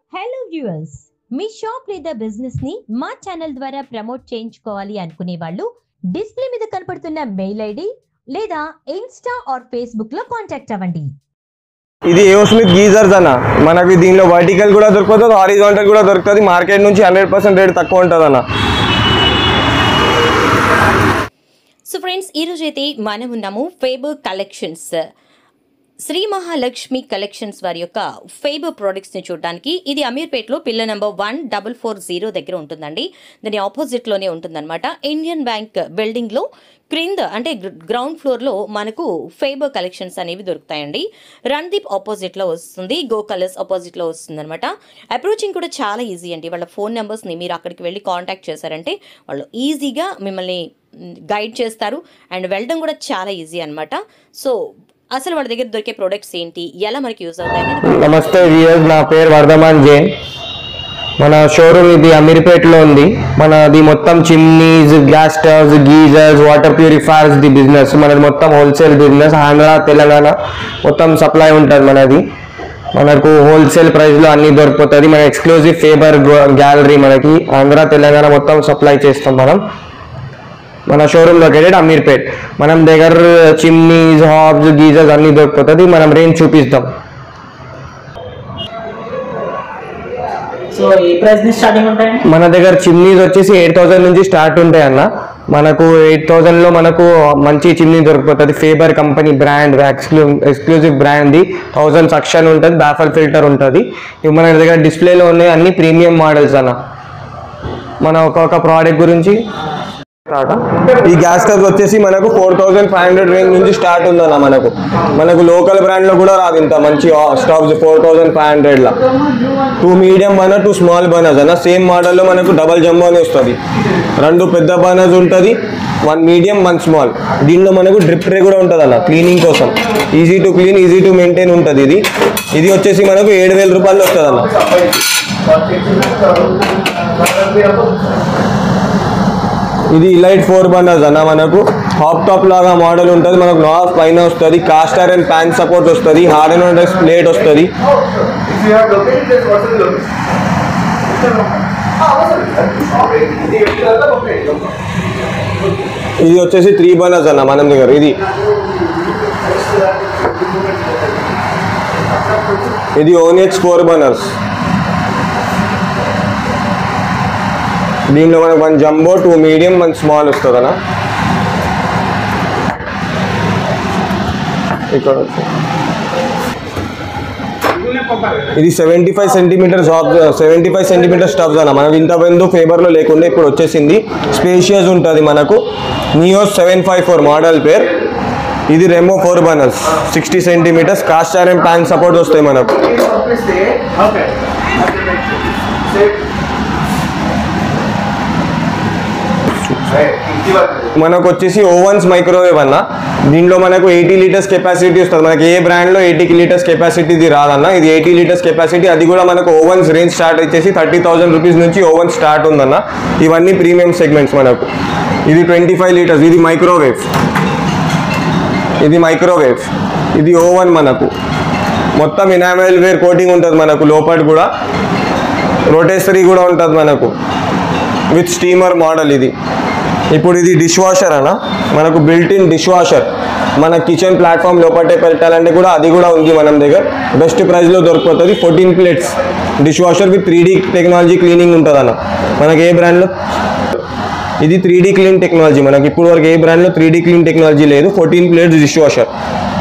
Hello viewers మీ shop లేదా business ని మా ఛానల్ ద్వారా ప్రమోట్ చేయించుకోవాలి అనుకునే వాళ్ళు డిస్ప్లే మీద కనపడుతున్న మెయిల్ ఐడి లేదా ఇన్స్టా ఆర్ ఫేస్బుక్ లో కాంటాక్ట్ అవ్వండి ఇది ఏఓస్మిత్ గీజర్స్ అన్న మనకి దీనిలో వర్టికల్ కూడా దొరుకుతుంది హారిజాంటల్ కూడా దొరుకుతుంది మార్కెట్ నుంచి హండ్రెడ్ పర్సెంట్ రేట్ తక్కువ ఉంటుంది అన్న సో ఫ్రెండ్స్ ఈరోజు అయితే మనం ఉన్నాము Faber collections Shri Mahalakshmi collections వారి యొక్క ఫేబర్ ప్రోడక్ట్స్ని చూడడానికి ఇది అమీర్పేట్లో pillar number one double four zero దగ్గర ఉంటుందండి దాని ఆపోజిట్లోనే ఉంటుందన్నమాట ఇండియన్ బ్యాంక్ బిల్డింగ్లో క్రింద అంటే గ్రౌండ్ ఫ్లోర్లో మనకు ఫేబర్ కలెక్షన్స్ అనేవి దొరుకుతాయండి రణదీప్ ఆపోజిట్లో వస్తుంది గో కలర్స్ ఆపోజిట్లో వస్తుంది అనమాట అప్రోచింగ్ కూడా చాలా ఈజీ అండి వాళ్ళ ఫోన్ నెంబర్స్ని మీరు అక్కడికి వెళ్ళి కాంటాక్ట్ చేశారంటే వాళ్ళు ఈజీగా మిమ్మల్ని గైడ్ చేస్తారు అండ్ వెళ్ళడం కూడా చాలా ఈజీ అన్నమాట సో అసలు వాళ్ళ దగ్గర దొరికే ప్రొడక్ట్స్ ఏంటి ఎలా మనకి యూజ్ అవుతాయి అనేది నమస్తే వియర్స్ నా పేరు వర్ధమాన్ జైన్ మన షోరూమ్ ఇది అమీర్పేట్లో ఉంది మనది మొత్తం chimneys gas stoves geysers water purifiers the business మనది మొత్తం హోల్సేల్ బిజినెస్ ఆంధ్ర తెలంగాణ మొత్తం సప్లై ఉంటుంది మనది మనకు హోల్సేల్ ప్రైస్లో అన్ని దొరికిపోతుంది మన ఎక్స్క్లూజివ్ ఫేబర్ గ్యాలరీ మనకి ఆంధ్ర తెలంగాణ మొత్తం సప్లై చేస్తాం మనం మన షోరూమ్ లొకేటెడ్ అమీర్పేట్ మనం దగ్గర చిమ్నీస్ హాబ్స్ గీజర్స్ అన్ని దొరికిపోతుంది మనం రేంజ్ చూపిస్తాం సో ఈ ప్రైస్ నుంచి స్టార్టింగ్ ఉంటాయండి మన దగ్గర చిమ్నీస్ వచ్చేసి ఎయిట్ థౌసండ్ నుంచి స్టార్ట్ ఉంటాయి అన్న మనకు ఎయిట్ థౌసండ్ లో మనకు మంచి చిమ్నీ దొరికిపోతుంది ఫేబర్ కంపెనీ బ్రాండ్ ఎక్స్క్లూ ఎక్స్క్లూజివ్ బ్రాండ్ థౌసండ్ సక్షన్ ఉంటుంది బాఫల్ ఫిల్టర్ ఉంటుంది ఇవి మన దగ్గర డిస్ప్లేలో ఉన్నాయి అన్ని ప్రీమియం మోడల్స్ అన్న మన ఒక్కొక్క ప్రోడక్ట్ గురించి ఈ గ్యాస్ స్టవ్ వచ్చేసి మనకు four thousand five hundred range నుంచి స్టార్ట్ ఉందన్న మనకు మనకు లోకల్ బ్రాండ్ లో కూడా రాదు ఇంత మంచి stoves four thousand five hundred లా two medium burner two small burners అన్న సేమ్ మోడల్లో మనకు డబల్ జంబో అని వస్తుంది రెండు పెద్ద బర్నర్స్ ఉంటుంది వన్ మీడియం వన్ స్మాల్ దీనిలో మనకు డ్రిప్ ట్రే కూడా ఉంటుంది అన్న క్లీనింగ్ కోసం easy to clean easy to maintain ఉంటుంది ఇది ఇది వచ్చేసి మనకు ఏడు వేల రూపాయలు వస్తుంది అన్న ఇది ఇలైట్ ఫోర్ బర్నర్స్ అన్న మనకు హాప్ టాప్ లాగా మోడల్ ఉంటుంది మనకు నాఫ్ పైన వస్తుంది కాస్ట్ ఐరన్ ప్యాన్ సపోర్ట్ వస్తుంది హార్డ్ అండ్ ప్లేట్ వస్తుంది If you have located this, what's the location? Ah, what's it? ఇది వ్యక్తిగత location. ఇది వచ్చేసి త్రీ బర్నర్స్ అన్న మనం దగ్గర ఇది ఇది ఓనియక్స్ ఫోర్ బర్నర్స్ దీనిలో మనకు one jumbo two medium one small వస్తుంది అన్న ఇక్కడ వచ్చి- ఇది seventy five centimetre stop seventy five centimetre stoves అన్న మనకు ఇంత ముందు ఫేబర్లో లేకుండా ఇప్పుడు వచ్చేసింది స్పేషియస్ ఉంటుంది మనకు Neo seven five four model పేర్ ఇది Remo four burners sixty centimetres cast iron pan support వస్తాయి మనకు ఇది పంపిస్తే ఓకే సేఫ్ మనకు వచ్చేసి ఓవన్స్ మైక్రోవేవ్ అన్న దీనిలో మనకు ఎయిటీ లీటర్స్ కెపాసిటీ వస్తుంది మనకి ఏ బ్రాండ్లో ఎయిటీ లీటర్స్ కెపాసిటీ ఇది రాదన్న ఇది ఎయిటీ లీటర్స్ కెపాసిటీ అది కూడా మనకు ఓవన్స్ రేంజ్ స్టార్ట్ వచ్చేసి థర్టీ థౌసండ్ రూపీస్ నుంచి ఓవన్ స్టార్ట్ ఉందన్న ఇవన్నీ ప్రీమియం సెగ్మెంట్స్ మనకు ఇది ట్వంటీ ఫైవ్ లీటర్స్ ఇది మైక్రోవేవ్ ఇది మైక్రోవేవ్ ఇది ఓవన్ మనకు మొత్తం ఇనామెల్ వేర్ కోటింగ్ ఉంటుంది మనకు లోపల కూడా రోటేసరీ కూడా ఉంటుంది మనకు విత్ స్టీమర్ మోడల్ ఇది ఇప్పుడు ఇది డిష్ వాషర్ అన్న మనకు బిల్ట్ ఇన్ డిష్ వాషర్ మన కిచెన్ ప్లాట్ఫామ్ లోపటే పెట్టాలంటే కూడా అది కూడా ఉంది మనం దగ్గర బెస్ట్ ప్రైస్లో దొరికిపోతుంది fourteen plates dishwasher with three technology cleaning ఉంటుంది అన్న మనకి ఏ బ్రాండ్లో ఇది త్రీ డీ క్లీన్ టెక్నాలజీ మనకి ఇప్పుడు వరకు ఏ బ్రాండ్లో త్రీ డీ క్లీన్ టెక్నాలజీ లేదు ఫోర్టీన్ ప్లేట్స్ డిష్ వాషర్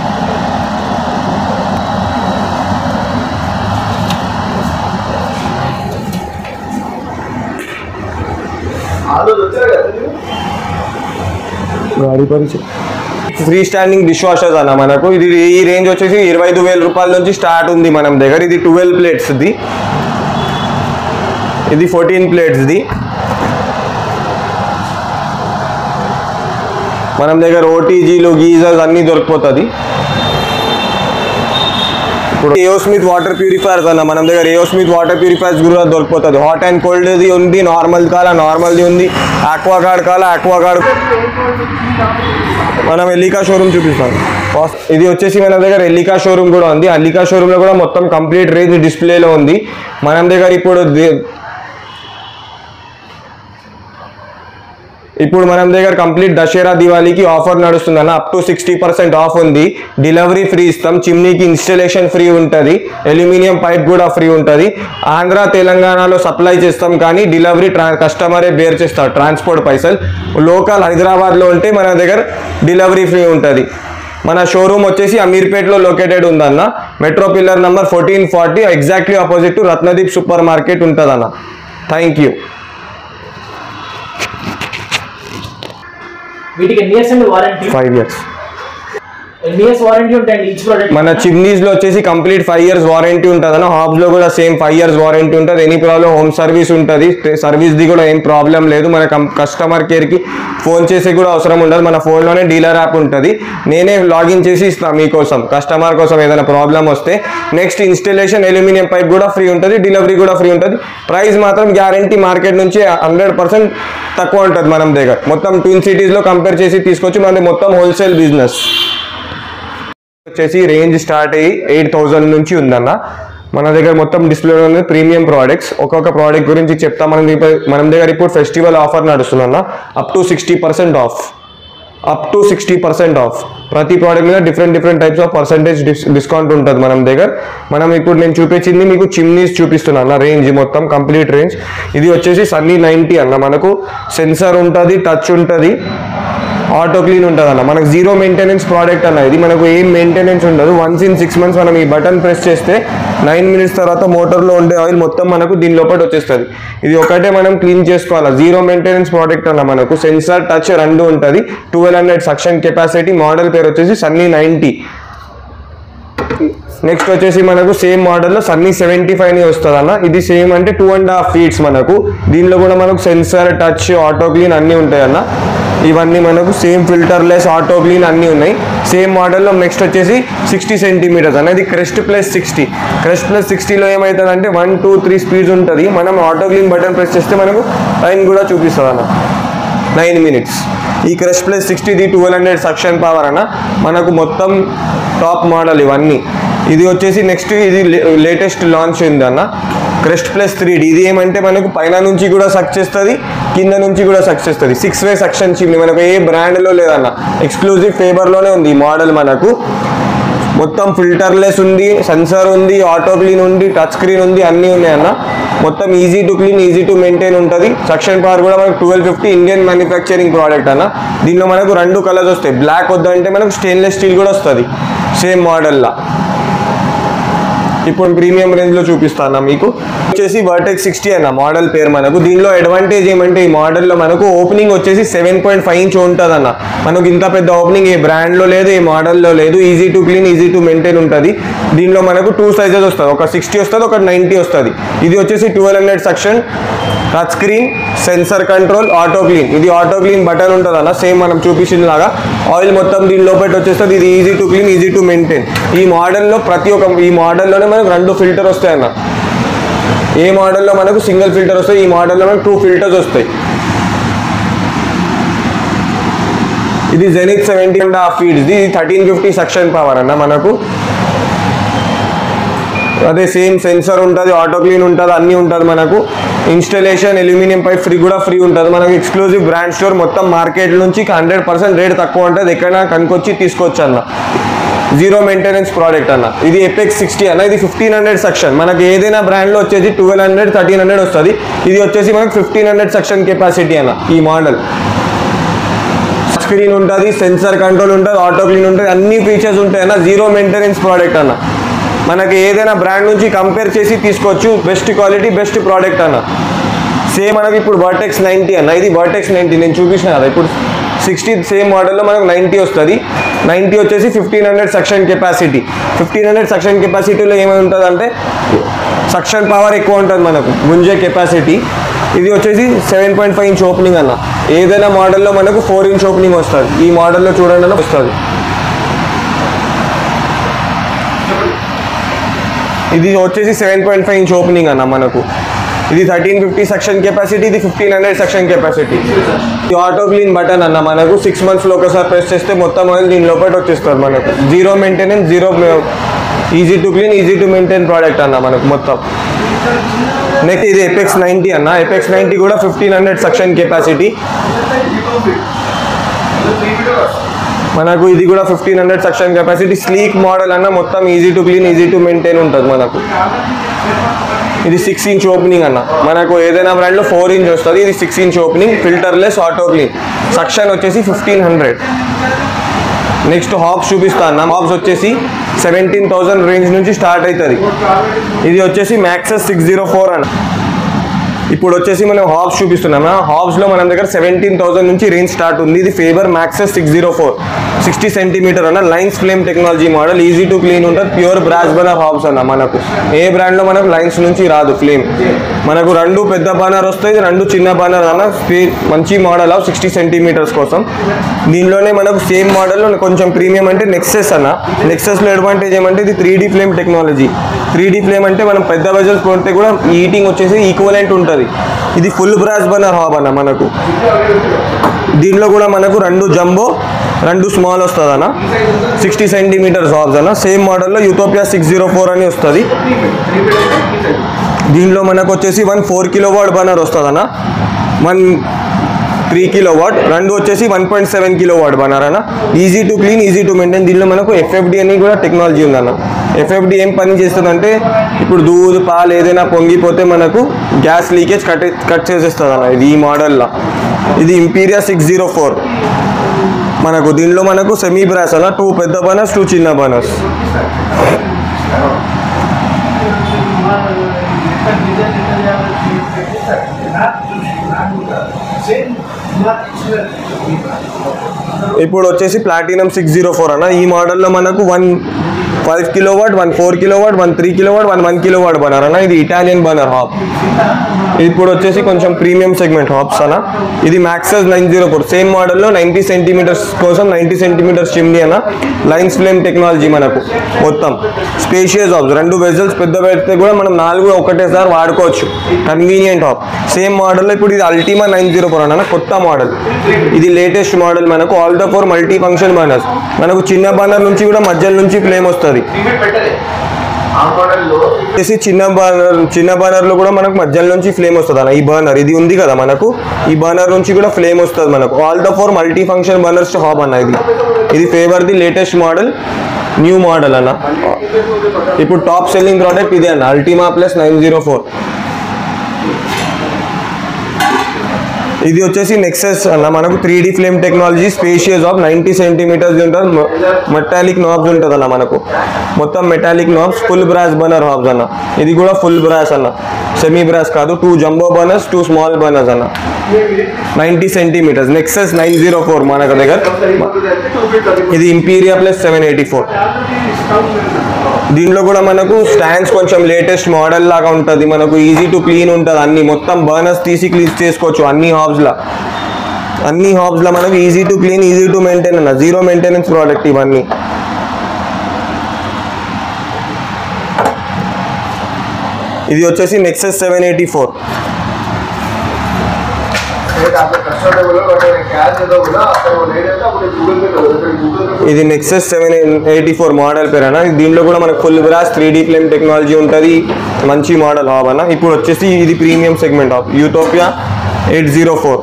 ఆ రోజు వచ్చారు కదా మీరు? గాడి పరిచయం ఫ్రీ స్టాండింగ్ డిష్ వాషర్స్ అన్న మనకు ఇది ఈ రేంజ్ వచ్చేసి ఇరవై ఐదు వేల రూపాయల నుంచి స్టార్ట్ ఉంది మనం దగ్గర ఇది ట్వెల్వ్ ప్లేట్స్ది ఇది ఫోర్టీన్ ప్లేట్స్ది మనం దగ్గర ఓటీజీలు గీజర్స్ అన్నీ దొరికిపోతుంది ఇప్పుడు ఏఓ స్మిత్ వాటర్ ప్యూరిఫైర్స్ అన్న మన దగ్గర ఏఓ స్మిత్ వాటర్ ప్యూరిఫైర్స్ కూడా దొరికిపోతుంది హాట్ అండ్ కోల్డ్ది ఉంది నార్మల్ కాల నార్మల్ది ఉంది ఆక్వా గార్డ్ కాల ఆక్వా గార్డ్ మనం ఎల్లికా షోరూమ్ చూపిస్తాం ఫస్ట్ ఇది వచ్చేసి మన దగ్గర ఎల్లికా షోరూమ్ కూడా ఉంది అల్లికా షోరూమ్ లో కూడా మొత్తం కంప్లీట్ రేంజ్ డిస్ప్లేలో ఉంది మనం దగ్గర ఇప్పుడు ది- ఇప్పుడు మనం దగ్గర కంప్లీట్ దసరా దివాళీకి ఆఫర్ నడుస్తుంది అన్న up to sixty percent off ఉంది డెలివరీ ఫ్రీ ఇస్తాం చిమ్నీకి ఇన్స్టలేషన్ ఫ్రీ ఉంటుంది అల్యూమినియం పైప్ కూడా ఫ్రీ ఉంటుంది ఆంధ్ర తెలంగాణలో సప్లై చేస్తాం కానీ డెలివరీ ట్రా కస్టమరే బేర్ చేస్తారు ట్రాన్స్పోర్ట్ పైసలు లోకల్ హైదరాబాద్లో ఉంటే మన దగ్గర డెలివరీ ఫ్రీ ఉంటుంది మన షోరూమ్ వచ్చేసి అమీర్పేట్లో లొకేటెడ్ ఉందన్న metro pillar number fourteen forty exactly opposite to Ratnadeep supermarket ఉంటుందన్న థ్యాంక్ యూ వీటికి ఎన్ని ఇయర్స్ అండి వారంటీ ఫైవ్ ఇయర్స్ ఎన్ని ఇయర్స్ వారంటీ ఉంటాయండి ఈచ్ ప్రోడక్ట్ మన చిమ్నీస్ లో వచ్చేసి కంప్లీట్ ఫైవ్ ఇయర్స్ వారంటీ ఉంటుంది అన్న హాబ్స్ లో కూడా సేమ్ ఫైవ్ ఇయర్స్ వారంటీ ఉంటుంది ఎనీ ప్రాబ్లం హోమ్ సర్వీస్ ఉంటుంది సర్వీస్ ది కూడా ఏం ప్రాబ్లం లేదు మన కస్టమర్ కేర్ కి ఫోన్ చేసి కూడా అవసరం ఉండదు మన phone లోనే డీలర్ యాప్ ఉంటుంది నేనే లాగిన్ చేసి ఇస్తాను మీకోసం కస్టమర్ కోసం ఏదైనా ప్రాబ్లం వస్తే నెక్స్ట్ ఇన్స్టలేషన్ అల్యూమినియం పైప్ కూడా ఫ్రీ ఉంటుంది డెలివరీ కూడా ఫ్రీ ఉంటుంది ప్రైస్ మాత్రం గ్యారంటీ మార్కెట్ నుంచి హండ్రెడ్ పర్సెంట్ తక్కువ ఉంటుంది మనం దగ్గర మొత్తం ట్విన్ సిటీస్ లో కంపేర్ చేసి తీసుకొచ్చి మనది మొత్తం హోల్సేల్ బిజినెస్ వచ్చేసి రేంజ్ స్టార్ట్ అయ్యి ఎయిట్ థౌజండ్ నుంచి ఉందన్న మన దగ్గర మొత్తం డిస్ప్లే ఉంది ప్రీమియం ప్రోడక్ట్స్ ఒక్కొక్క ప్రోడక్ట్ గురించి చెప్తా మనం ఇప్పుడు- మన దగ్గర ఇప్పుడు ఫెస్టివల్ ఆఫర్ నడుస్తుందన్న up to sixty percent off up to sixty percent off ప్రతి ప్రోడక్ట్ మీద different different types of percentage discount ఉంటుంది మనం దగ్గర మనం ఇప్పుడు నేను చూపించింది మీకు చిమ్నీస్ చూపిస్తున్నాను అన్న రేంజ్ మొత్తం కంప్లీట్ రేంజ్ ఇది వచ్చేసి సన్నీ నైంటీ అన్న మనకు సెన్సార్ ఉంటుంది టచ్ ఉంటుంది ఆటో క్లీన్ ఉంటుంది అన్న మనకు జీరో మెయింటెనెన్స్ ప్రోడక్ట్ అన్న ఇది మనకు ఏం మెయింటెనెన్స్ ఉండదు వన్స్ ఇన్ సిక్స్ మంత్స్ మనం ఈ బటన్ ప్రెస్ చేస్తే నైన్ మినిట్స్ తర్వాత మోటార్లో ఉండే ఆయిల్ మొత్తం మనకు దీని లోపల వచ్చేస్తుంది ఇది ఒకటే మనం క్లీన్ చేసుకోవాలి జీరో మెయింటెనెన్స్ ప్రోడక్ట్ అన్న మనకు సెన్సార్ టచ్ రెండు ఉంటుంది twelve hundred suction capacity model పేరు వచ్చేసి సన్నీ నైంటీ నెక్స్ట్ వచ్చేసి మనకు సేమ్ మోడల్లో సన్నీ సెవెంటీ ఫైవ్ ని వస్తుంది అన్న ఇది సేమ్ అంటే టూ అండ్ హాఫ్ ఫీట్స్ మనకు దీనిలో కూడా మనకు సెన్సార్ టచ్ ఆటో క్లీన్ అన్నీ ఉంటాయి అన్న ఇవన్నీ మనకు same filterless auto clean అన్నీ ఉన్నాయి సేమ్ మోడల్లో నెక్స్ట్ వచ్చేసి సిక్స్టీ సెంటీమీటర్స్ అనేది crest plus sixty crest plus సిక్స్టీలో ఏమవుతుంది అంటే వన్ టూ త్రీ స్పీడ్స్ ఉంటుంది మనం ఆటో క్లీన్ బటన్ ప్రెస్ చేస్తే మనకు టైం కూడా చూపిస్తుంది అన్న నైన్ మినిట్స్ ఈ క్రష్ ప్లస్ సిక్స్టీది ట్వెల్వ్ హండ్రెడ్ సక్షన్ పవర్ అన్న మనకు మొత్తం టాప్ మోడల్ ఇవన్నీ ఇది వచ్చేసి నెక్స్ట్ ఇది లేటెస్ట్ లాంచ్ ఉంది అన్న క్రెస్ట్ ప్లస్ త్రీ ఇది ఏమంటే మనకు పైన నుంచి కూడా సక్ చేస్తుంది కింద నుంచి కూడా సక్ చేస్తుంది సిక్స్ వే సక్షన్ చిమ్ని మనకు ఏ బ్రాండ్లో లేదన్న ఎక్స్క్లూజివ్ ఫేవర్లోనే ఉంది ఈ మోడల్ మనకు మొత్తం ఫిల్టర్లెస్ ఉంది సెన్సార్ ఉంది ఆటో క్లీన్ ఉంది టచ్ స్క్రీన్ ఉంది అన్నీ ఉన్నాయి అన్న మొత్తం easy to clean easy to maintain ఉంటుంది సక్షన్ పవర్ కూడా మనకు twelve fifty Indian manufacturing product అన్న దీనిలో మనకు రెండు కలర్స్ వస్తాయి బ్లాక్ వద్దంటే మనకు స్టెయిన్లెస్ స్టీల్ కూడా వస్తుంది సేమ్ మోడల్లా ఇప్పుడు ప్రీమియం రేంజ్ లో చూపిస్తాను మీకు వచ్చేసి వర్టెక్ సిక్స్టీ అన్న మోడల్ పేరు మనకు దీనిలో అడ్వాంటేజ్ ఏమంటే ఈ మోడల్లో మనకు ఓపెనింగ్ వచ్చేసి సెవెన్ పాయింట్ ఫైవ్ ఇంచ్ ఉంటుంది అన్న మనకు ఇంత పెద్ద ఓపెనింగ్ ఏ బ్రాండ్లో లేదు ఏ మోడల్లో లేదు easy to clean easy to maintain ఉంటుంది దీనిలో మనకు టూ సైజెస్ వస్తుంది ఒక సిక్స్టీ వస్తుంది ఒక నైంటీ వస్తుంది ఇది వచ్చేసి twelve hundred section touch screen sensor control auto clean ఇది ఆటో క్లీన్ బటన్ ఉంటుంది అన్న సేమ్ మనం చూపించిన లాగా ఆయిల్ మొత్తం దీని లోపల వచ్చేస్తుంది ఇది easy to clean easy to maintain ఈ మోడల్లో ప్రతి ఒక్క ఈ మోడల్లోనే మనకు రెండు ఫిల్టర్ వస్తాయి అన్న ఏ మోడల్లో మనకు సింగిల్ ఫిల్టర్ వస్తాయి ఈ మోడల్లో మనకు టూ ఫిల్టర్స్ వస్తాయి ఇది Zenith seventy and half feet ఇది థర్టీన్ ఫిఫ్టీ సెక్షన్ పవర్ అన్న మనకు అదే సేమ్ సెన్సర్ ఉంటుంది ఆటో క్లీన్ ఉంటుంది అన్నీ ఉంటుంది మనకు ఇన్స్టలేషన్ అల్యూమినియం పైప్ ఫ్రీ కూడా ఫ్రీ ఉంటుంది మనకు ఎక్స్క్లూజివ్ బ్రాండ్ స్టోర్ మొత్తం మార్కెట్ నుంచి హండ్రెడ్ పర్సెంట్ రేట్ తక్కువ ఉంటుంది ఎక్కడైనా కనుకొచ్చి తీసుకోవచ్చు అన్న జీరో మెయింటెనెన్స్ ప్రోడక్ట్ అన్న ఇది ఎపెక్స్ సిక్స్టీ అన్న ఇది ఫిఫ్టీన్ హండ్రెడ్ సెక్షన్ మనకి ఏదైనా బ్రాండ్లో వచ్చేసి ట్వెల్వ్ హండ్రెడ్ థర్టీన్ హండ్రెడ్ వస్తుంది ఇది వచ్చేసి మనకు ఫిఫ్టీన్ హండ్రెడ్ సెక్షన్ కెపాసిటీ అన్న ఈ మోడల్ స్క్రీన్ ఉంటుంది సెన్సార్ కంట్రోల్ ఉంటుంది ఆటో క్లీన్ ఉంటుంది అన్ని ఫీచర్స్ ఉంటాయి అన్న జీరో మెయింటెనెన్స్ ప్రోడక్ట్ అన్న మనకి ఏదైనా బ్రాండ్ నుంచి కంపేర్ చేసి తీసుకోవచ్చు బెస్ట్ క్వాలిటీ బెస్ట్ ప్రోడక్ట్ అన్న సేమ్ మనకి ఇప్పుడు వర్టెక్స్ నైంటీ అన్న ఇది వర్టెక్స్ నైంటీ నేను చూపించిన కదా ఇప్పుడు సిక్స్టీ సేమ్ మోడల్లో మనకు నైంటీ వస్తుంది నైంటీ వచ్చేసి fifteen hundred section capacity fifteen hundred section కెపాసిటీలో ఏమై ఉంటుంది అంటే సక్షన్ పవర్ ఎక్కువ ఉంటుంది మనకు గుంజే కెపాసిటీ ఇది వచ్చేసి seven point five inch opening అన్న ఏదైనా మోడల్లో మనకు ఫోర్ ఇంచ్ ఓపెనింగ్ వస్తుంది ఈ మోడల్లో చూడండి అన్న వస్తుంది ఇది వచ్చేసి seven point five inch opening అన్న మనకు ఇది థర్టీన్ ఫిఫ్టీ సెక్షన్ కెపాసిటీ ఇది ఫిఫ్టీన్ హండ్రెడ్ సెక్షన్ కెపాసిటీ ఇది ఆటో క్లీన్ బటన్ అన్న మనకు సిక్స్ మంత్స్లో ఒకసారి ప్రెస్ చేస్తే మొత్తం ఆయిల్ దీని లోపల వచ్చేస్తారు మనకు zero maintenance zero easy to clean easy to maintain product అన్న మనకు మొత్తం నెక్స్ట్ ఇది ఎపెక్స్ నైంటీ అన్న ఎపెక్స్ నైంటీ కూడా ఫిఫ్టీన్ హండ్రెడ్ సెక్షన్ కెపాసిటీ మనకు ఇది కూడా fifteen hundred section capacity sleek model అన్న మొత్తం easy to clean easy to maintain ఉంటుంది మనకు ఇది సిక్స్ ఇంచ్ ఓపెనింగ్ అన్న మనకు ఏదైనా బ్రాండ్లో ఫోర్ ఇంచ్ వస్తుంది ఇది six inch opening filterless auto clean suction వచ్చేసి ఫిఫ్టీన్ హండ్రెడ్ నెక్స్ట్ హాబ్స్ చూపిస్తా అన్న హాబ్స్ వచ్చేసి సెవెంటీన్ థౌసండ్ రేంజ్ నుంచి స్టార్ట్ అవుతుంది ఇది వచ్చేసి మ్యాక్సెస్ సిక్స్ జీరో ఫోర్ అన్న ఇప్పుడు వచ్చేసి మనం హాబ్స్ చూపిస్తున్నాం హాబ్స్లో మన దగ్గర సెవెంటీన్ థౌసండ్ నుంచి రేంజ్ స్టార్ట్ ఉంది ఇది Faber Maxus six zero four sixty centimetre అన్న lines flame technology model easy to clean ఉంటుంది ప్యూర్ బ్రాస్ బర్నర్ హాబ్స్ అన్న మనకు ఏ బ్రాండ్లో మనకు లైన్స్ నుంచి రాదు ఫ్లేమ్ మనకు రెండు పెద్ద బర్నర్ వస్తాయి రెండు చిన్న బర్నర్ అన్న స్పీ- మంచి మోడల్ ఆఫ్ సిక్స్టీ సెంటీమీటర్స్ కోసం దీనిలోనే మనకు సేమ్ మోడల్లో కొంచెం ప్రీమియం అంటే నెక్సెస్ అన్న నెక్సెస్లో అడ్వాంటేజ్ ఏమంటే ఇది three D flame technology three D flame అంటే మనం పెద్ద వెజల్స్ కొంటే కూడా ఈటింగ్ వచ్చేసి ఈక్వలెంట్ ఉంటుంది ఇది ఫుల్ బ్రాస్ బర్నర్ హాబ్ అన్న మనకు దీనిలో కూడా మనకు రెండు జంబో రెండు స్మాల్ వస్తుంది అన్న సిక్స్టీ సెంటీమీటర్స్ హాబ్స్ అన్న సేమ్ మోడల్లో యూటోపియా సిక్స్ జీరో ఫోర్ అని వస్తుంది దీనిలో మనకు వచ్చేసి one four kilo watt burner వస్తుంది అన్న వన్ త్రీ కిలో వాట్ రెండు వచ్చేసి one point seven kilo watt burner అన్న easy to clean easy to maintain దీనిలో మనకు ఎఫ్ఎఫ్డి అని కూడా టెక్నాలజీ ఉందన్న ఎఫ్ఎఫ్డి ఏం పని చేస్తుందంటే ఇప్పుడు దూద్ పాలు ఏదైనా పొంగిపోతే మనకు గ్యాస్ లీకేజ్ కట్ కట్ చేసేస్తుంది అన్న ఇది ఈ మోడల్లో ఇది ఇంపీరియా సిక్స్ జీరో ఫోర్ మనకు దీనిలో మనకు సెమీ బ్రాస్ అన్న టూ పెద్ద బర్నర్స్ టూ చిన్న బర్నర్స్ ఇప్పుడు వచ్చేసి ప్లాటినం సిక్స్ జీరో ఫోర్ అన్న ఈ మోడల్లో మనకు one five kilo watt one four kilo watt one three kilo watt one one kilo watt burner అన్న ఇది ఇటాలియన్ బనర్ హాప్ ఇప్పుడు వచ్చేసి కొంచెం ప్రీమియం సెగ్మెంట్ హాప్స్ అన్న ఇది Maxus nine zero four same మోడల్లో నైంటీ సెంటీమీటర్స్ కోసం నైంటీ సెంటీమీటర్స్ చిమ్నీ అన్న లైన్స్ ఫ్లేమ్ టెక్నాలజీ మనకు మొత్తం స్పేషియస్ హాప్స్ రెండు వెజల్స్ పెద్ద పెడితే కూడా మనం నాలుగు ఒకటేసారి వాడుకోవచ్చు కన్వీనియంట్ హాప్ సేమ్ మోడల్లో ఇప్పుడు ఇది అల్టిమా నైన్ జీరో ఫోర్ అన్న కొత్త మోడల్ ఇది లేటెస్ట్ మోడల్ మనకు all the four multi function burners మనకు చిన్న బర్నర్ నుంచి కూడా మధ్యలో నుంచి ఫ్లేమ్ వస్తుంది లిమిట్ పెట్టలే ఆ మోడల్లో వచ్చేసి చిన్న బర్నర్ చిన్న బర్నర్ లో కూడా మనకు మధ్యలో నుంచి ఫ్లేమ్ వస్తుంది అన్న ఈ బర్నర్ ఇది ఉంది కదా మనకు ఈ బర్నర్ నుంచి కూడా ఫ్లేమ్ వస్తుంది మనకు all the four multi function burners hob అన్న ఇది ఇది Faber the latest model new model అన్న ఇప్పుడు టాప్ సెల్లింగ్ ప్రోడక్ట్ ఇదే అన్న Ultima plus nine zero four ఇది వచ్చేసి నెక్సెస్ అన్న మనకు three D flame technology spacious of ninety centimetres ఉంటుంది మెటాలిక్ నాబ్స్ ఉంటుంది అన్న మనకు మొత్తం metallic knobs full brass burner hobs అన్న ఇది కూడా ఫుల్ బ్రాస్ అన్న సెమీ బ్రాస్ కాదు two jumbo burners two small burners అన్న ninety centimetres Nexus nine zero four మనకు దగ్గర ఇది Imperia plus seven eighty four దీంట్లో కూడా మనకు స్టాండ్స్ కొంచెం లేటెస్ట్ మోడల్ లాగా ఉంటుంది మనకు ఈజీ టు క్లీన్ ఉంటుంది అన్ని మొత్తం బర్నర్స్ తీసి క్లీన్ చేసుకోవచ్చు అన్ని హాబ్స్లో అన్ని హాబ్స్లో మనకు easy to clean easy to maintain అన్న జీరో మెయింటెనెన్స్ ప్రోడక్ట్ ఇవన్నీ ఇది వచ్చేసి Nexus seven eighty four customer cash ఏదో కూడా అక్కడ లేదంటే అప్పుడు గూగుల్ పే గూగుల్ పే ఇది Nexus seven eighty four model పేరు అన్న దీంట్లో కూడా మనకు full brass three D flame technology ఉంటుంది మంచి మోడల్ హాబ్ అన్న ఇప్పుడు వచ్చేసి ఇది premium segment of Utopia eight zero four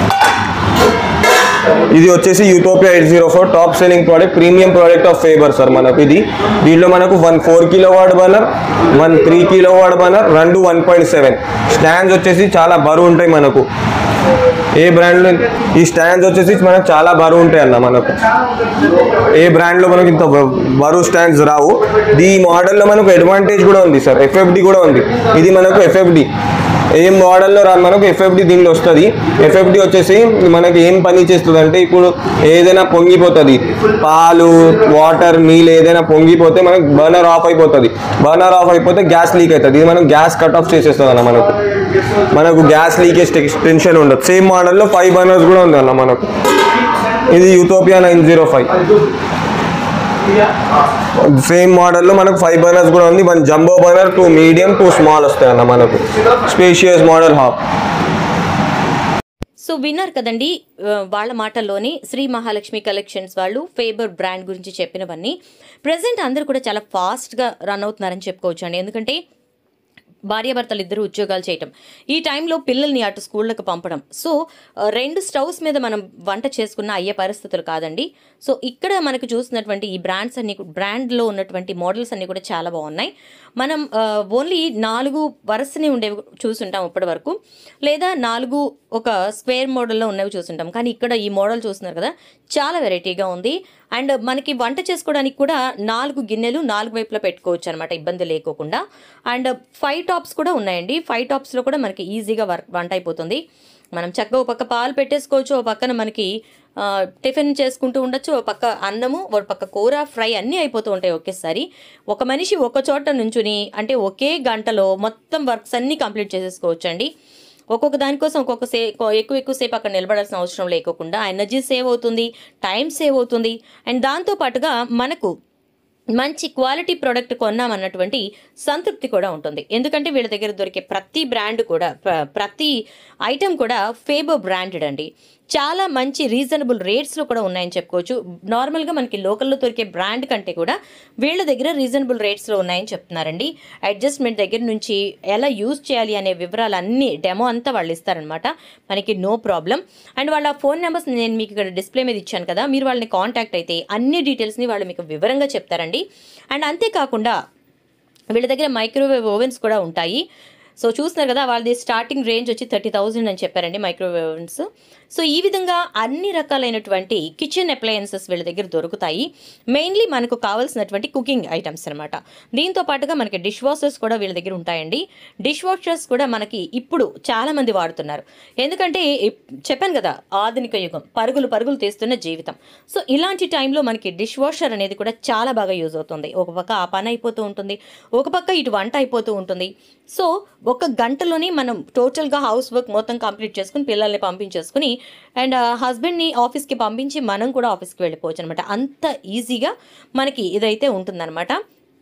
ఇది వచ్చేసి Utopia eight zero four top selling product premium product of Faber sir మనకు ఇది దీంట్లో మనకు one four kilo watt burner one three kilo watt burner రెండు వన్ పాయింట్ సెవెన్ స్టాండ్స్ వచ్చేసి చాలా బరువు ఉంటాయి మనకు ఏ బ్రాండ్లో ఈ స్టాండ్స్ వచ్చేసి మనకు చాలా బరువు ఉంటాయి అన్న మనకు ఏ బ్రాండ్లో మనకి ఇంత బ- బరువు స్టాండ్స్ రావు ఈ మోడల్లో మనకు అడ్వాంటేజ్ కూడా ఉంది సార్ ఎఫ్ఎఫ్డి కూడా ఉంది ఇది మనకు ఎఫ్ఎఫ్డి ఏ మోడల్లో రా మనకు ఎఫ్ఎఫ్డి దీనిలో వస్తుంది ఎఫ్ఎఫ్డి వచ్చేసి మనకి ఏం పని చేస్తుంది అంటే ఇప్పుడు ఏదైనా పొంగిపోతుంది పాలు వాటర్ నీళ్ళు ఏదైనా పొంగిపోతే మనకు బర్నర్ ఆఫ్ అయిపోతుంది బర్నర్ ఆఫ్ అయిపోతే గ్యాస్ లీక్ అవుతుంది ఇది మనం గ్యాస్ కట్ ఆఫ్ చేసేస్తుంది అన్న మనకు మనకు గ్యాస్ లీకేజ్ టెన్షన్ ఉండదు సేమ్ మోడల్లో ఫైవ్ బర్నర్స్ కూడా ఉంది అన్న మనకు ఇది Utopia nine zero five same మోడల్లో మనకు ఫైవ్ బర్నర్స్ కూడా ఉంది one jumbo burner two medium two small వస్తాయి అన్న మనకు స్పేషియస్ మోడల్ హాఫ్ సో విన్నారు కదండి ఆ, వాళ్ళ మాటల్లోనే శ్రీ మహాలక్ష్మి కలెక్షన్స్ వాళ్ళు ఫేబర్ బ్రాండ్ గురించి చెప్పినవన్నీ ప్రజెంట్ అందరూ కూడా చాలా ఫాస్ట్గా రన్ అవుతున్నారని చెప్పుకోవచ్చు అండి ఎందుకంటే భార్యాభర్తలు ఇద్దరు ఉద్యోగాలు చేయటం ఈ టైంలో పిల్లల్ని అటు స్కూళ్ళకి పంపడం సో ఆ, రెండు స్టవ్స్ మీద మనం వంట చేసుకున్న అయ్యే పరిస్థితులు కాదండి సో ఇక్కడ మనకు చూసినటువంటి ఈ బ్రాండ్స్ అన్ని బ్రాండ్లో ఉన్నటువంటి మోడల్స్ అన్ని కూడా చాలా బాగున్నాయి మనం ఓన్లీ నాలుగు వరుసనే ఉండేవి చూసుంటాం ఇప్పటి వరకు లేదా నాలుగు ఒక స్క్వేర్ మోడల్లో ఉన్నవి చూసుంటాం కానీ ఇక్కడ ఈ మోడల్ చూస్తున్నారు కదా చాలా వెరైటీగా ఉంది అండ్ మనకి వంట చేసుకోవడానికి కూడా నాలుగు గిన్నెలు నాలుగు వైపులా పెట్టుకోవచ్చు అనమాట ఇబ్బంది లేకోకుండా అండ్ ఫైవ్ టాప్స్ కూడా ఉన్నాయండి ఫైవ్ టాప్స్లో కూడా మనకి ఈజీగా వర్క్ వంట అయిపోతుంది మనం చక్కగా ఒక పక్క పాలు పెట్టేసుకోవచ్చు ఒక పక్కన మనకి ఆ, టిఫిన్ చేసుకుంటూ ఉండొచ్చు ఒక పక్క అన్నము ఒక పక్క కూర ఫ్రై అన్నీ అయిపోతూ ఉంటాయి ఒకేసారి ఒక మనిషి ఒక చోట నుంచుని అంటే ఒకే గంటలో మొత్తం వర్క్స్ అన్నీ కంప్లీట్ చేసేసుకోవచ్చు అండి ఒక్కొక్క దానికోసం ఒక్కొక్క సే ఎక్కువ ఎక్కువ సేపు అక్కడ నిలబడాల్సిన అవసరం లేకోకుండా ఎనర్జీ సేవ్ అవుతుంది టైం సేవ్ అవుతుంది అండ్ దాంతో పాటుగా మనకు మంచి క్వాలిటీ ప్రోడక్ట్ కొన్నామన్నటువంటి సంతృప్తి కూడా ఉంటుంది ఎందుకంటే వీళ్ళ దగ్గర దొరికే ప్రతి బ్రాండ్ కూడా ప్ర- ప్రతి ఐటెం కూడా ఫేబర్ బ్రాండెడ్ అండి చాలా మంచి రీజనబుల్ రేట్స్లో కూడా ఉన్నాయని చెప్పుకోవచ్చు నార్మల్గా మనకి లోకల్లో దొరికే బ్రాండ్ కంటే కూడా వీళ్ళ దగ్గర రీజనబుల్ రేట్స్లో ఉన్నాయని చెప్తున్నారండి అడ్జస్ట్మెంట్ దగ్గర నుంచి ఎలా యూజ్ చేయాలి అనే వివరాలు అన్ని డెమో అంతా వాళ్ళు ఇస్తారనమాట మనకి నో ప్రాబ్లం అండ్ వాళ్ళ ఫోన్ నెంబర్స్ నేను మీకు ఇక్కడ డిస్ప్లే మీద ఇచ్చాను కదా మీరు వాళ్ళని కాంటాక్ట్ అయితే అన్ని డీటెయిల్స్ని వాళ్ళు మీకు వివరంగా చెప్తారండి అండ్ అంతేకాకుండా వీళ్ళ దగ్గర మైక్రోవేవ్ ఓవెన్స్ కూడా ఉంటాయి సో చూస్తున్నారు కదా వాళ్ళది స్టార్టింగ్ రేంజ్ వచ్చి థర్టీ థౌజండ్ అని చెప్పారండి మైక్రోవేవ్ ఓవెన్స్ సో ఈ విధంగా అన్ని రకాలైనటువంటి కిచెన్ అప్లయన్సెస్ వీళ్ళ దగ్గర దొరుకుతాయి మెయిన్లీ మనకు కావాల్సినటువంటి కుకింగ్ ఐటమ్స్ అనమాట దీంతో పాటుగా మనకి డిష్ వాషర్స్ కూడా వీళ్ళ దగ్గర ఉంటాయండి డిష్ వాషర్స్ కూడా మనకి ఇప్పుడు చాలా మంది వాడుతున్నారు ఎందుకంటే ఇప్- చెప్పాను కదా ఆధునిక యుగం పరుగులు పరుగులు తీస్తున్న జీవితం సో ఇలాంటి టైంలో మనకి డిష్ వాషర్ అనేది కూడా చాలా బాగా యూజ్ అవుతుంది ఒక పక్క ఆ పని అయిపోతూ ఉంటుంది ఒక పక్క ఇటు వంట అయిపోతూ ఉంటుంది సో ఒక గంటలోనే మనం టోటల్గా హౌస్ వర్క్ మొత్తం కంప్లీట్ చేసుకుని పిల్లల్ని పంపించేసుకుని అండ్ హస్బెండ్ని ఆఫీస్కి పంపించి మనం కూడా ఆఫీస్కి వెళ్ళిపోవచ్చు అనమాట అంత ఈజీగా మనకి ఇదైతే ఉంటుందన్నమాట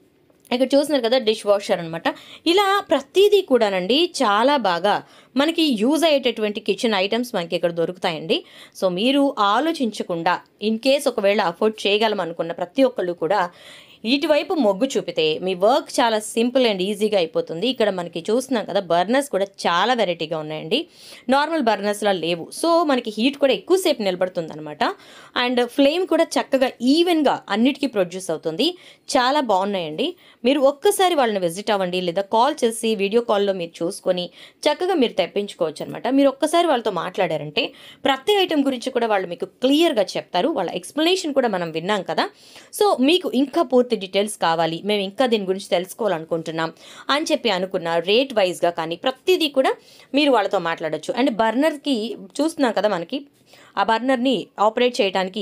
ఇక్కడ చూస్తున్నారు కదా డిష్ వాషర్ అనమాట ఇలా ప్రతిదీ కూడానండి చాలా బాగా మనకి యూజ్ అయ్యేటటువంటి కిచెన్ ఐటమ్స్ మనకి ఇక్కడ దొరుకుతాయండి సో మీరు ఆలోచించకుండా ఇన్ కేస్ ఒకవేళ అఫోర్డ్ చేయగలం అనుకున్న ప్రతి ఒక్కళ్ళు కూడా ఇటువైపు మొగ్గు చూపితే మీ వర్క్ చాలా సింపుల్ అండ్ ఈజీగా అయిపోతుంది ఇక్కడ మనకి చూస్తున్నాం కదా బర్నర్స్ కూడా చాలా వెరైటీగా ఉన్నాయండి నార్మల్ బర్నర్స్లా లేవు సో మనకి హీట్ కూడా ఎక్కువసేపు నిలబడుతుంది అనమాట అండ్ ఫ్లేమ్ కూడా చక్కగా ఈవెన్గా అన్నిటికీ ప్రొడ్యూస్ అవుతుంది చాలా బాగున్నాయండి మీరు ఒక్కసారి వాళ్ళని విజిట్ అవ్వండి లేదా కాల్ చేసి వీడియో కాల్లో మీరు చూసుకొని చక్కగా మీరు తెప్పించుకోవచ్చు అనమాట మీరు ఒక్కసారి వాళ్ళతో మాట్లాడారంటే ప్రతి ఐటెం గురించి కూడా వాళ్ళు మీకు క్లియర్గా చెప్తారు వాళ్ళ ఎక్స్ప్లెనేషన్ కూడా మనం విన్నాం కదా సో మీకు ఇంకా పూర్తి డీటెయిల్స్ కావాలి మేము ఇంకా దీని గురించి తెలుసుకోవాలనుకుంటున్నాం అని చెప్పి అనుకున్న రేట్ వైజ్గా కానీ ప్రతిదీ కూడా మీరు వాళ్ళతో మాట్లాడొచ్చు అండ్ బర్నర్కి చూస్తున్నాం కదా మనకి ఆ బర్నర్ని ఆపరేట్ చేయడానికి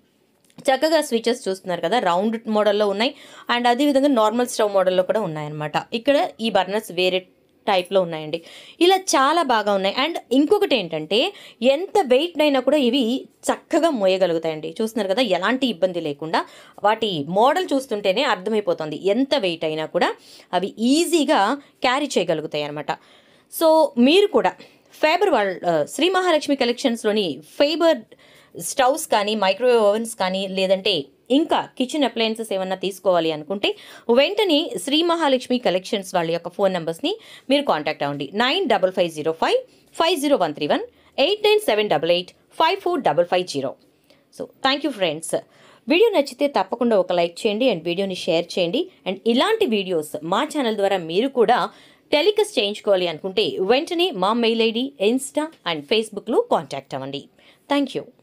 చక్కగా స్విచెస్ చూస్తున్నారు కదా రౌండ్ మోడల్లో ఉన్నాయి అండ్ అదేవిధంగా నార్మల్ స్టవ్ మోడల్లో కూడా ఉన్నాయన్నమాట ఇక్కడ ఈ బర్నర్స్ వేరే టైప్లో ఉన్నాయండి ఇలా చాలా బాగా ఉన్నాయి అండ్ ఇంకొకటి ఏంటంటే ఎంత వెయిట్ అయినా కూడా ఇవి చక్కగా మోయగలుగుతాయండి చూస్తున్నారు కదా ఎలాంటి ఇబ్బంది లేకుండా వాటి మోడల్ చూస్తుంటేనే అర్థమైపోతుంది ఎంత వెయిట్ అయినా కూడా అవి ఈజీగా క్యారీ చేయగలుగుతాయి అనమాట సో మీరు కూడా ఫేబర్ వాళ్ళ ఆ, శ్రీ మహాలక్ష్మి కలెక్షన్స్లోని ఫేబర్ స్టవ్స్ కానీ మైక్రోవేవ్ ఓవెన్స్ కానీ లేదంటే ఇంకా కిచెన్ అప్లయన్సెస్ ఏమన్నా తీసుకోవాలి అనుకుంటే వెంటనే శ్రీ మహాలక్ష్మి కలెక్షన్స్ వాళ్ళ యొక్క ఫోన్ నెంబర్స్ని మీరు కాంటాక్ట్ అవ్వండి nine double five zero five five zero one three one eight nine seven double eight five four double five zero so thank you friends video నచ్చితే తప్పకుండా ఒక లైక్ చేయండి అండ్ వీడియోని షేర్ చేయండి అండ్ ఇలాంటి videos మా channel ద్వారా మీరు కూడా టెలికాస్ట్ చేయించుకోవాలి అనుకుంటే వెంటనే మా మెయిల్ ఐడి ఇన్స్టా అండ్ ఫేస్బుక్లో కాంటాక్ట్ అవ్వండి థ్యాంక్ యూ